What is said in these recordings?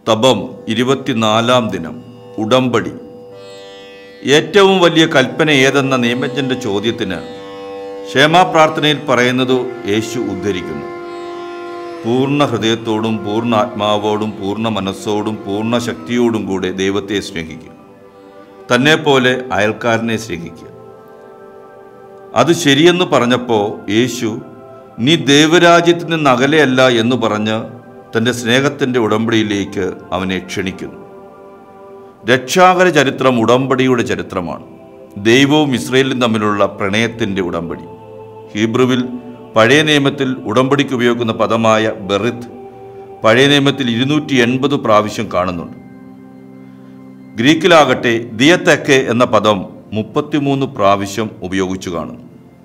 തപം ഇരുപത്തിനാലാം ദിനം ഉടമ്പടി ഏറ്റവും വലിയ കൽപ്പന ഏതെന്ന നിയമജ്ഞന്റെ ചോദ്യത്തിന് ക്ഷേമാപ്രാർത്ഥനയിൽ പറയുന്നത് യേശു ഉദ്ധരിക്കുന്നു പൂർണ്ണ ഹൃദയത്തോടും പൂർണ്ണ ആത്മാവോടും പൂർണ്ണ മനസ്സോടും പൂർണ്ണ ശക്തിയോടും കൂടെ ദൈവത്തെ സ്നേഹിക്കുക തന്നെപ്പോലെ അയൽക്കാരനെ സ്നേഹിക്കുക അത് ശരിയെന്ന് പറഞ്ഞപ്പോൾ യേശു നീ ദൈവരാജ്യത്തിൽ നിന്ന് അകലെയല്ല എന്ന് പറഞ്ഞ് തൻ്റെ സ്നേഹത്തിൻ്റെ ഉടമ്പടിയിലേക്ക് അവനെ ക്ഷണിക്കുന്നു രക്ഷാകര ചരിത്രം ഉടമ്പടിയുടെ ചരിത്രമാണ് ദൈവവും ഇസ്രയേലും തമ്മിലുള്ള പ്രണയത്തിൻ്റെ ഉടമ്പടി ഹീബ്രുവിൽ പഴയ നിയമത്തിൽ ഉടമ്പടിക്ക് ഉപയോഗിക്കുന്ന പദമായ ബെറിത്ത് പഴയ നിയമത്തിൽ ഇരുന്നൂറ്റി എൺപത് പ്രാവശ്യം കാണുന്നുണ്ട് ഗ്രീക്കിലാകട്ടെ ദിയത്തെക്കെ എന്ന പദം മുപ്പത്തിമൂന്ന് പ്രാവശ്യം ഉപയോഗിച്ചു കാണുന്നു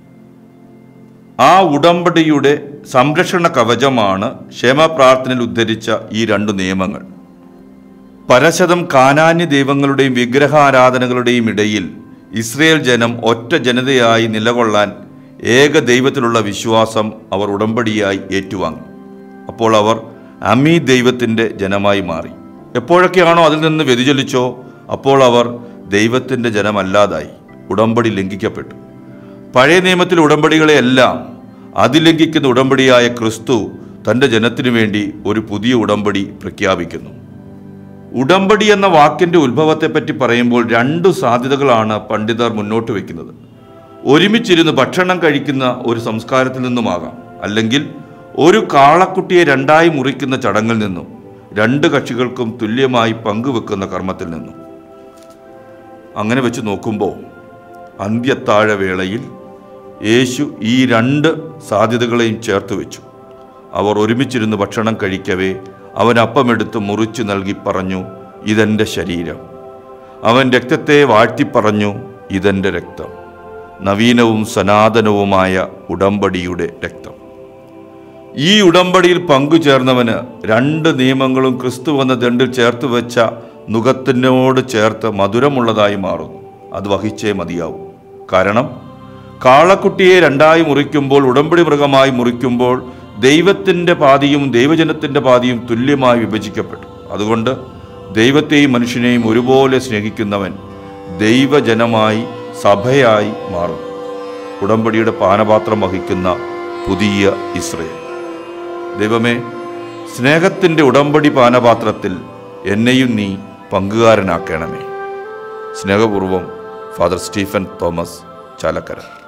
ആ ഉടമ്പടിയുടെ സംരക്ഷണ കവചമാണ് ക്ഷേമപ്രാർത്ഥനയിൽ ഉദ്ധരിച്ച ഈ രണ്ടു നിയമങ്ങൾ പരശതം കാനാന്യ ദൈവങ്ങളുടെയും വിഗ്രഹാരാധനകളുടെയും ഇടയിൽ ഇസ്രയേൽ ജനം ഒറ്റ ജനതയായി നിലകൊള്ളാൻ ഏക ദൈവത്തിലുള്ള വിശ്വാസം അവർ ഉടമ്പടിയായി ഏറ്റുവാങ്ങി അപ്പോൾ അവർ അമീ ദൈവത്തിൻ്റെ ജനമായി മാറി എപ്പോഴൊക്കെയാണോ അതിൽ നിന്ന് വ്യതിചലിച്ചോ അപ്പോൾ അവർ ദൈവത്തിൻ്റെ ജനമല്ലാതായി ഉടമ്പടി ലംഘിക്കപ്പെട്ടു പഴയ നിയമത്തിലെ ഉടമ്പടികളെയെല്ലാം അതിലംഘിക്കുന്ന ഉടമ്പടിയായ ക്രിസ്തു തൻ്റെ ജനത്തിനു വേണ്ടി ഒരു പുതിയ ഉടമ്പടി പ്രഖ്യാപിക്കുന്നു ഉടമ്പടി എന്ന വാക്കിന്റെ ഉത്ഭവത്തെപ്പറ്റി പറയുമ്പോൾ രണ്ട് സാധ്യതകളാണ് പണ്ഡിതർ മുന്നോട്ട് വയ്ക്കുന്നത് ഒരുമിച്ചിരുന്ന് ഭക്ഷണം കഴിക്കുന്ന ഒരു സംസ്കാരത്തിൽ നിന്നുമാകാം അല്ലെങ്കിൽ ഒരു കാളക്കുട്ടിയെ രണ്ടായി മുറിക്കുന്ന ചടങ്ങിൽ നിന്നും രണ്ട് കക്ഷികൾക്കും തുല്യമായി പങ്കുവെക്കുന്ന കർമ്മത്തിൽ നിന്നും അങ്ങനെ വെച്ച് നോക്കുമ്പോൾ അന്ത്യത്താഴ വേളയിൽ യേശു ഈ രണ്ട് സാധ്യതകളെയും ചേർത്ത് വെച്ചു അവർ ഒരുമിച്ചിരുന്ന് ഭക്ഷണം കഴിക്കവേ അവൻ അപ്പമെടുത്ത് മുറിച്ചു നൽകി പറഞ്ഞു ഇതെൻ്റെ ശരീരം അവൻ രക്തത്തെ വാഴ്ത്തിപ്പറഞ്ഞു ഇതെൻ്റെ രക്തം നവീനവും സനാതനവുമായ ഉടമ്പടിയുടെ രക്തം ഈ ഉടമ്പടിയിൽ പങ്കുചേർന്നവന് രണ്ട് നിയമങ്ങളും ക്രിസ്തു എന്ന ദണ്ടിൽ ചേർത്ത് വെച്ച നുഖത്തിനോട് ചേർത്ത് മധുരമുള്ളതായി മാറുന്നു അത് വഹിച്ചേ മതിയാവും കാരണം കാളക്കുട്ടിയെ രണ്ടായി മുറിക്കുമ്പോൾ ഉടമ്പടി മൃഗമായി മുറിക്കുമ്പോൾ ദൈവത്തിൻ്റെ പാതിയും ദൈവജനത്തിൻ്റെ പാതിയും തുല്യമായി വിഭജിക്കപ്പെട്ടു അതുകൊണ്ട് ദൈവത്തെയും മനുഷ്യനെയും ഒരുപോലെ സ്നേഹിക്കുന്നവൻ ദൈവജനമായി സഭയായി മാറും ഉടമ്പടിയുടെ പാനപാത്രം വഹിക്കുന്ന പുതിയ ഇസ്രയേൽ ദൈവമേ സ്നേഹത്തിൻ്റെ ഉടമ്പടി പാനപാത്രത്തിൽ എന്നെയും നീ പങ്കുകാരനാക്കണമേ സ്നേഹപൂർവം ഫാദർ സ്റ്റീഫൻ തോമസ് ചാലക്കര